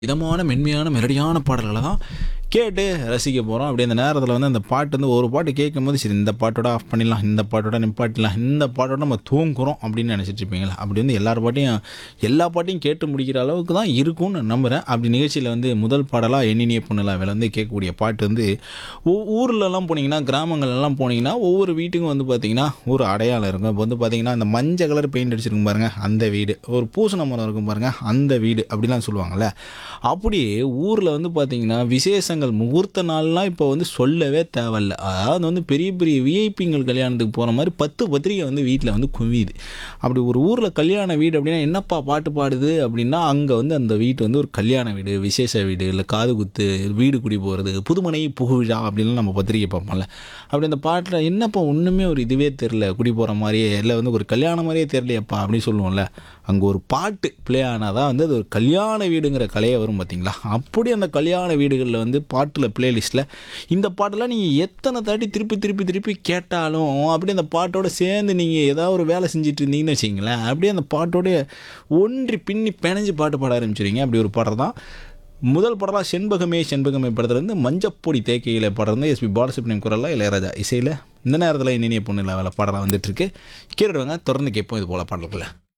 இதமான மென்மையான மெலடியான பாடல்களை தான் கேட்டு ரசிக்க போகிறோம் அப்படி அந்த நேரத்தில் வந்து அந்த பாட்டு வந்து ஒரு பாட்டு கேட்கும் போது சரி இந்த பாட்டோட ஆஃப் பண்ணிடலாம் இந்த பாட்டோட நிப்பாட்டிடலாம் இந்த பாட்டோட நம்ம தூங்குறோம் அப்படின்னு நினச்சிட்டு இருப்பீங்களா அப்படி வந்து எல்லார் பாட்டையும் எல்லா பாட்டையும் கேட்டு முடிக்கிற அளவுக்கு தான் இருக்கும்னு நம்புகிறேன் அப்படி நிகழ்ச்சியில் வந்து முதல் பாடலாக எண்ணினிய பொண்ணுலாம் வேலை வந்து கேட்கக்கூடிய பாட்டு வந்து ஊ- ஊர்லலாம் போனீங்கன்னா கிராமங்கள்லாம் போனீங்கன்னா ஒவ்வொரு வீட்டுக்கும் வந்து பார்த்தீங்கன்னா ஒரு அடையாளம் இருக்கும் இப்போ வந்து பார்த்தீங்கன்னா இந்த மஞ்சள் கலர் பெயிண்ட் அடிச்சிருக்கும் பாருங்க அந்த வீடு ஒரு பூசண மரம் இருக்கும் பாருங்க அந்த வீடு அப்படிலாம் சொல்லுவாங்கள்ல அப்படியே ஊரில் வந்து பார்த்தீங்கன்னா விசேஷங்கள் முகூர்த்த நாள்லாம் இப்போ வந்து சொல்லவே தேவையில்ல அதாவது வந்து பெரிய பெரிய விஐபிங்கள் கல்யாணத்துக்கு போகிற மாதிரி பத்து பத்திரிக்கை வந்து வீட்டில் வந்து குவியுது அப்படி ஒரு ஊரில் கல்யாண வீடு அப்படின்னா என்னப்பா பாட்டு பாடுது அப்படின்னா அங்கே வந்து அந்த வீட்டு வந்து ஒரு கல்யாண வீடு விசேஷ வீடு இல்லை காது குத்து வீடு குடி போகிறது புதுமனை புகுவிழா அப்படின்லாம் நம்ம பத்திரிக்கை பார்ப்போம்ல அப்படி அந்த பாட்டில் என்னப்பா ஒன்றுமே ஒரு இதுவே தெரில குடி போகிற மாதிரியே இல்லை வந்து ஒரு கல்யாணம் மாதிரியே தெரியலையப்பா அப்படின்னு சொல்லுவோம்ல அங்கே ஒரு பாட்டு ப்ளே ஆனால் தான் வந்து அது ஒரு கல்யாண வீடுங்கிற கலையை வரும் பார்த்தீங்களா அப்படி அந்த கல்யாண வீடுகளில் வந்து பாட்டில் பிளேலிஸ்ட்டில் இந்த பாட்டெல்லாம் நீங்கள் எத்தனை தாட்டி திருப்பி திருப்பி திருப்பி கேட்டாலும் அப்படி அந்த பாட்டோட சேர்ந்து நீங்கள் ஏதாவது ஒரு வேலை செஞ்சுட்டு இருந்தீங்கன்னு வச்சிங்களேன் அப்படியே அந்த பாட்டோட ஒன்றி பின்னி பிணைஞ்சு பாட்டு பாட ஆரம்பிச்சிருங்க அப்படி ஒரு பாடல் தான் முதல் பாடலாக செண்பகமே செண்பகமே படத்துலேருந்து மஞ்சப்பொடி தேக்கையில் பாடுறது எஸ்பி பாலசுப்ரமணியம் குரலில் இளையராஜா இசையில் இந்த நேரத்தில் இனிய பொண்ணு வேலை பாடலாம் வந்துட்டுருக்கு கேட்டுடுவாங்க தொடர்ந்து கேட்போம் இது போல் பாடல்களை